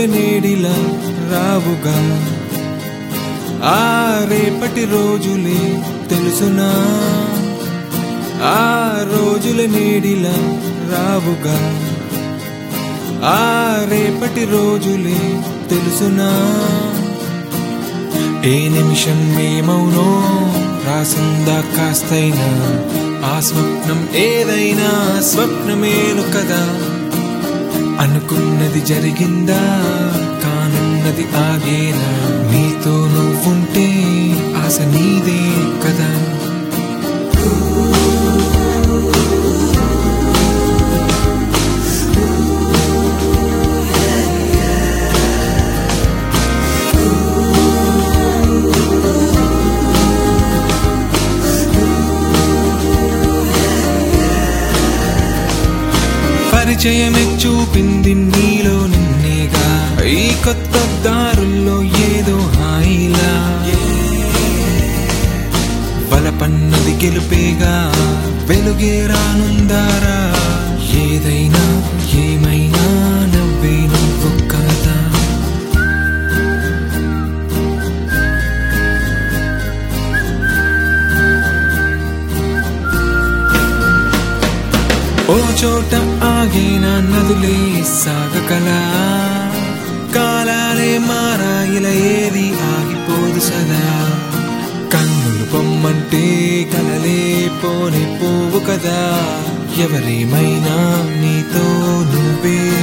నేడిలా రావుగా ఆ రేపటి రోజులే తెలుసునా ఆ రోజుల నేడిలా రావుగా ఆ రేపటి రోజులే తెలుసునా ఏ నిమిషం ఏమవునో రాసిందా కాస్తైనా ఆ స్వప్నం ఏదైనా స్వప్నమేను కదా అనుకున్నది జరిగిందా కానున్నది ఆగేనా నీతో నువ్వుంటే ఆశ నీదే కదా పరిచయమే చూపింది నీలో నిన్నేగా ఈ కొత్త దారుల్లో ఏదో హాయిలా బలపన్నది గెలుపేగా వెలుగే రానుందారా ఏదైనా ఏమైనా నవ్వే నువ్వు కదా ఓ చోట ఆగిన నదులే సాగకలా కాలాలే మారాయిల ఏది ఆగిపోదు సదా కన్నులు పొమ్మంటే కలలే పోని పోవు కదా ఎవరేమైనా నీతో నువ్వే